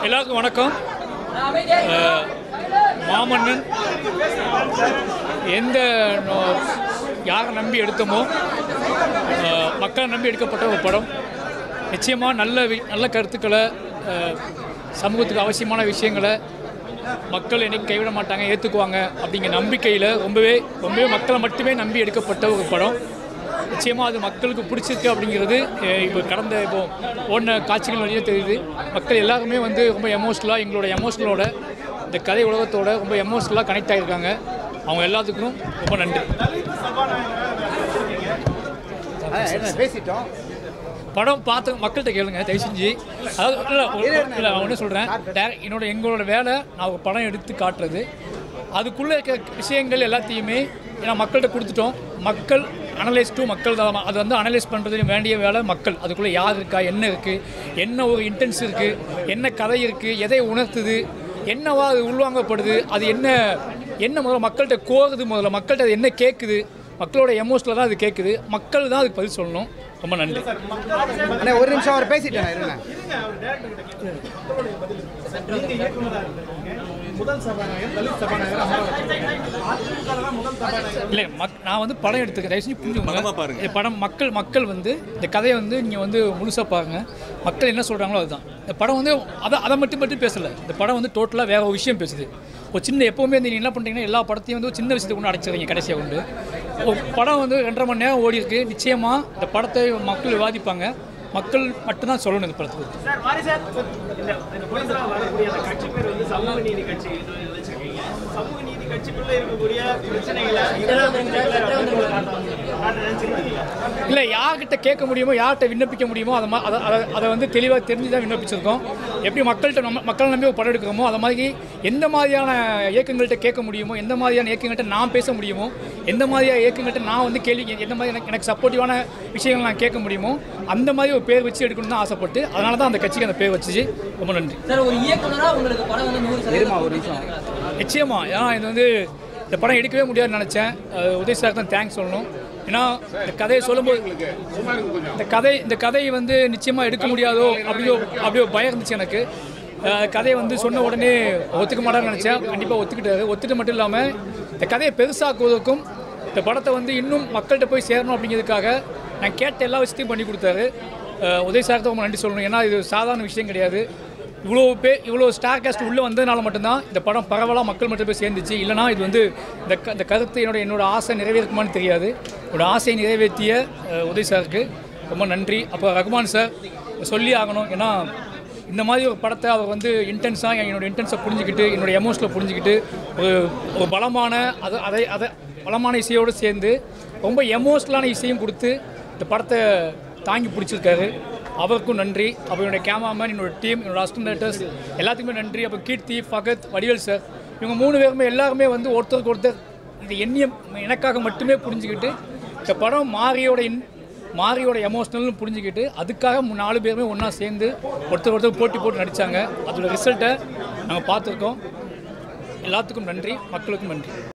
எல்லாருக்கும் வணக்கம் அஹ், மாமன்னன் எந்த நோ- யாரை நம்பி எடுத்தோமோ அஹ், மக்களை நம்பி எடுக்கப்பட்ட ஒரு படம் நிச்சயமாக நல்ல வி- நல்ல கருத்துக்களை அஹ், சமூகத்துக்கு அவசியமான விஷயங்களை மக்கள் என்னைக்கு கைவிட மாட்டாங்க ஏற்றுக்குவாங்க அப்படிங்கிற நம்பிக்கையில் ரொம்பவே ரொம்பவே மக்களை மட்டுமே நம்பி எடுக்கப்பட்ட ஒரு படம் நிச்சயமாக அது மக்களுக்கு பிடிச்சிருக்கு அப்படிங்கிறது அஹ், இப்போ கடந்த இப்போ ஓடின காட்சிகள் வழியே தெரியுது மக்கள் எல்லாருமே வந்து ரொம்ப எமோஷ்னலாக எங்களோட எமோஷ்னலோட இந்த கதை உலகத்தோட ரொம்ப எமோஷ்னலாக கனெக்ட் ஆகியிருக்காங்க அவங்க எல்லாத்துக்கும் ரொம்ப நன்றி பேசிட்டோம் படம் பார்த்து மக்கள்கிட்ட கேளுங்க தயவு செஞ்சு அதாவது இல்லை இல்லை நான் ஒன்று சொல்கிறேன் என்னோட எங்களோட வேலை நான் ஒரு படம் எடுத்து காட்டுறது அதுக்குள்ளே இருக்க விஷயங்கள் எல்லாத்தையுமே நான் மக்கள்கிட்ட கொடுத்துட்டோம் மக்கள் அனலைஸ் டு மக்கள் தான் அது வந்து அனலைஸ் பண்ணுறது வேண்டிய வேலை மக்கள் அதுக்குள்ளே யார் இருக்கா என்ன இருக்குது என்ன ஒரு இன்டென்ஸ் இருக்குது என்ன கதை இருக்குது எதை உணர்த்துது என்னவா அது உள்வாங்கப்படுது அது என்ன என்ன முதல்ல மக்கள்கிட்ட கோருது முதல்ல மக்கள்கிட்ட அது என்ன கேட்குது மக்களோட எமோஷனில் தான் அது கேட்குது மக்கள் தான் அதுக்கு பதில் சொல்லணும் ரொம்ப நன்றி அண்ணா ஒரு நிமிஷம் அவர் பேசிட்டேன் இருங்க இல்லை மக் நான் வந்து படம் எடுத்துக்கிறேன் தயவு செஞ்சு புரிஞ்சுக்கோங்க இந்த படம் மக்கள் மக்கள் வந்து இந்த கதையை வந்து நீங்கள் வந்து முழுசாக பாருங்க மக்கள் என்ன சொல்கிறாங்களோ அதுதான் இந்த படம் வந்து அதை அதை மட்டும் மட்டும் பேசலை இந்த படம் வந்து டோட்டலாக வேற ஒரு விஷயம் பேசுது ஒரு சின்ன எப்போவுமே வந்து நீங்கள் என்ன பண்ணுறீங்கன்னா எல்லா படத்தையும் வந்து ஒரு சின்ன விஷயத்தை கொண்டு அடைச்சிடுறீங்க கடைசியாக கொண்டு ஒரு படம் வந்து ரெண்டரை மணி நேரம் ஓடி இருக்கு நிச்சயமாக இந்த படத்தை மக்கள் விவாதிப்பாங்க மக்கள் மட்டும்தான் சொல்லணும் இந்த படத்தை பத்தி. சார் மாரி சார் இந்த இந்த புதுசாக வரக்கூடிய அந்த கட்சி பேர் வந்து சமூக நீதி கட்சி வச்சிருக்கீங்க சமூக நீதி கட்சிக்குள்ள இருக்கக்கூடிய பிரச்சனைகளை காட்ட நினைச்சிருக்கீங்க இல்லை யார்கிட்ட கேட்க முடியுமோ யார்கிட்ட விண்ணப்பிக்க முடியுமோ அதை மா- அதை அதை அதை வந்து தெளிவாக தெரிஞ்சு தான் விண்ணப்பிச்சிருக்கோம் எப்படி மக்கள்கிட்ட நம்ம மக்களை நம்பி ஒரு படம் எடுக்கிறோமோ அது மாதிரி எந்த மாதிரியான இயக்கங்கள்கிட்ட கேட்க முடியுமோ எந்த மாதிரியான இயக்கங்கள்கிட்ட நான் பேச முடியுமோ எந்த மாதிரியான இயக்கங்கள்கிட்ட நான் வந்து கேள்வி எந்த மாதிரி எனக்கு எனக்கு சப்போர்ட்டிவான விஷயங்கள் நான் கேட்க முடியுமோ அந்த மாதிரி ஒரு பேர் வச்சு எடுக்கணும்னு தான் ஆசைப்பட்டு அதனால தான் அந்த கட்சிக்கு அந்த பேர் வச்சுச்சு ரொம்ப நன்றி சார் ஒரு இயக்குனரா உங்களுக்கு படம் வந்து நூறு இருமா ஒரு நிமிஷம் நிச்சயமா ஏன்னா இது வந்து இந்த படம் எடுக்கவே முடியாதுன்னு நினச்சேன் அது உதய் சார் தான் தேங்க்ஸ் சொல்லணும் ஏன்னா இந்த கதையை சொல்லும்போது இந்த கதை இந்த கதையை வந்து நிச்சயமாக எடுக்க முடியாதோ அப்படியோ அப்படியோ பயம் இருந்துச்சு எனக்கு அஹ் கதையை வந்து சொன்ன உடனே ஒத்துக்க மாட்டான்னு நினச்சேன் கண்டிப்பாக ஒத்துக்கிட்டாரு ஒத்துட்டு மட்டும் இல்லாமல் இந்த கதையை பெருசாக்குவதற்கும் இந்த படத்தை வந்து இன்னும் மக்கள்கிட்ட போய் சேரணும் அப்படிங்கிறதுக்காக நான் கேட்ட எல்லா விஷயத்தையும் பண்ணி கொடுத்தாரு அஹ் உதய் சார் தான் ரொம்ப நன்றி சொல்லணும் ஏன்னா இது சாதாரண விஷயம் கிடையாது இவ்வளோ பே இவ்வளோ ஸ்டார் காஸ்ட் உள்ளே வந்ததுனால மட்டும்தான் இந்த படம் பரவலாக மக்கள் மட்டும் போய் சேர்ந்துச்சு இல்லைனா இது வந்து இந்த க இந்த கருத்து என்னோட என்னோட ஆசை நிறைவேறுக்குமான்னு தெரியாது என்னோட ஆசையை நிறைவேற்றிய அஹ், உதய் சாருக்கு ரொம்ப நன்றி அப்போ ரகுமான் சார் சொல்லி ஆகணும் ஏன்னா இந்த மாதிரி ஒரு படத்தை அவர் வந்து இன்டென்ஸாக என்னோட இன்டென்ஸை புரிஞ்சுக்கிட்டு என்னோட எமோஷனில் புரிஞ்சுக்கிட்டு ஒரு ஒரு பலமான அதை அதை அதை பலமான இசையோடு சேர்ந்து ரொம்ப எமோஷ்னலான இசையும் கொடுத்து இந்த படத்தை தாங்கி பிடிச்சிருக்காரு அவருக்கும் நன்றி அப்புறம் என்னோட கேமராமேன் என்னோட டீம் என்னோட அசிஸ்டன்டேட்டர்ஸ் எல்லாத்துக்குமே நன்றி அப்புறம் கீர்த்தி ஃபகத் வடிவேல் சார் இவங்க மூணு பேருமே எல்லாருமே வந்து ஒருத்தருக்கு ஒருத்தர் இது எண்ணியம் எனக்காக மட்டுமே புரிஞ்சுக்கிட்டு இந்த படம் மாரியோட இன் மாரியோட எமோஷ்னல்னு புரிஞ்சுக்கிட்டு அதுக்காக மூ- நாலு பேருமே ஒன்றா சேர்ந்து ஒருத்தர் ஒருத்தர் போட்டி போட்டு நடித்தாங்க அதோட ரிசல்ட்டை நாங்கள் பார்த்துருக்கோம் எல்லாத்துக்கும் நன்றி மக்களுக்கும் நன்றி